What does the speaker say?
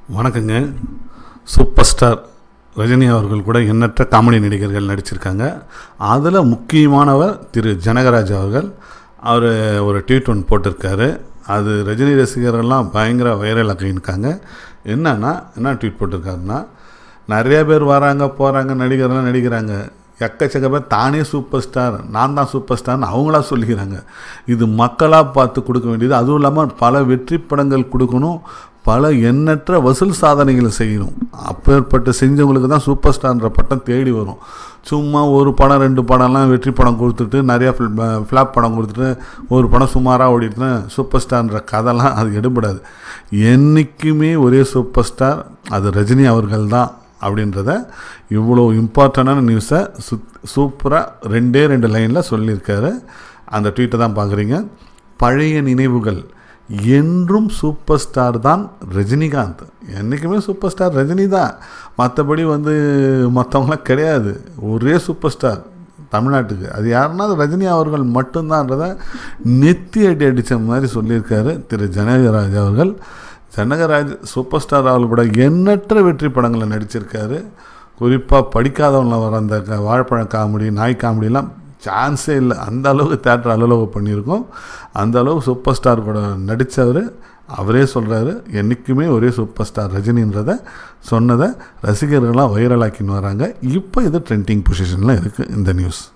வணக்கங்க super star Rajini அவர்கள் கூட எண்ணற்ற காமெடி நடிகர்கள் நடிச்சிருக்காங்க அதில் முக்கியமானவர் திரு ஜனகராஜ் அவர்கள் அவர் ஒரு ட்வீட் ஒன்று போட்டிருக்காரு அது ரஜினி ரசிகர்கள்லாம் பயங்கர வைரல் ஆக்கியிருக்காங்க என்னன்னா என்ன ட்வீட் போட்டிருக்காருன்னா நிறைய பேர் வராங்க போகிறாங்க நடிகர்லாம் நடிக்கிறாங்க எக்கச்சக்க பேர் தானே சூப்பர் ஸ்டார் நான் தான் சூப்பர் ஸ்டார்னு அவங்களா சொல்லிக்கிறாங்க இது மக்களாக பார்த்து கொடுக்க வேண்டியது அதுவும் இல்லாமல் பல வெற்றி படங்கள் கொடுக்கணும் பல எண்ணற்ற வசூல் சாதனைகளை செய்யணும் அப்பேற்பட்ட செஞ்சவங்களுக்கு தான் சூப்பர் ஸ்டார்ன்ற பட்டம் தேடி வரும் சும்மா ஒரு படம் ரெண்டு படம்லாம் வெற்றி படம் கொடுத்துட்டு நிறையா ஃப்ளாப் படம் கொடுத்துட்டு ஒரு படம் சுமாராக ஓடிட்டுனா சூப்பர் ஸ்டார்ன்ற கதைலாம் அது எடுபடாது என்றைக்குமே ஒரே சூப்பர் ஸ்டார் அது ரஜினி அவர்கள் தான் அப்படின்றத இவ்வளோ இம்பார்ட்டண்டான நியூஸை சுத் சூப்பராக ரெண்டே ரெண்டு லைனில் சொல்லியிருக்காரு அந்த ட்வீட்டை தான் பார்க்குறீங்க பழைய நினைவுகள் என்றும் சூப்பர் ஸ்டார் தான் ரஜினிகாந்த் என்றைக்குமே சூப்பர் ஸ்டார் ரஜினி தான் மற்றபடி வந்து மற்றவங்களாம் கிடையாது ஒரே சூப்பர் ஸ்டார் தமிழ்நாட்டுக்கு அது யாருன்னா அது ரஜினி அவர்கள் மட்டும்தான்றத நெத்தி அடி அடித்த மாதிரி சொல்லியிருக்காரு திரு ஜனகராஜ் அவர்கள் ஜனகராஜ் சூப்பர் ஸ்டார் அவர்கள் கூட எண்ணற்ற வெற்றி படங்களில் நடிச்சிருக்காரு குறிப்பாக படிக்காதவங்கள வர அந்த க- வாழைப்பழம் காமெடி நாய் காமெடிலாம் சான்ஸே இல்லை அந்த அளவுக்கு தேட்டர் அலுவலகம் பண்ணியிருக்கோம் அந்த அளவுக்கு சூப்பர் ஸ்டார் கூட நடித்தவர் அவரே சொல்கிறாரு என்றைக்குமே ஒரே சூப்பர் ஸ்டார் ரஜினின்றதை சொன்னதை ரசிகர்கள்லாம் வைரலாக்கின்னு வராங்க இப்போ இது ட்ரெண்டிங் பொசிஷனில் இருக்குது இந்த நியூஸ்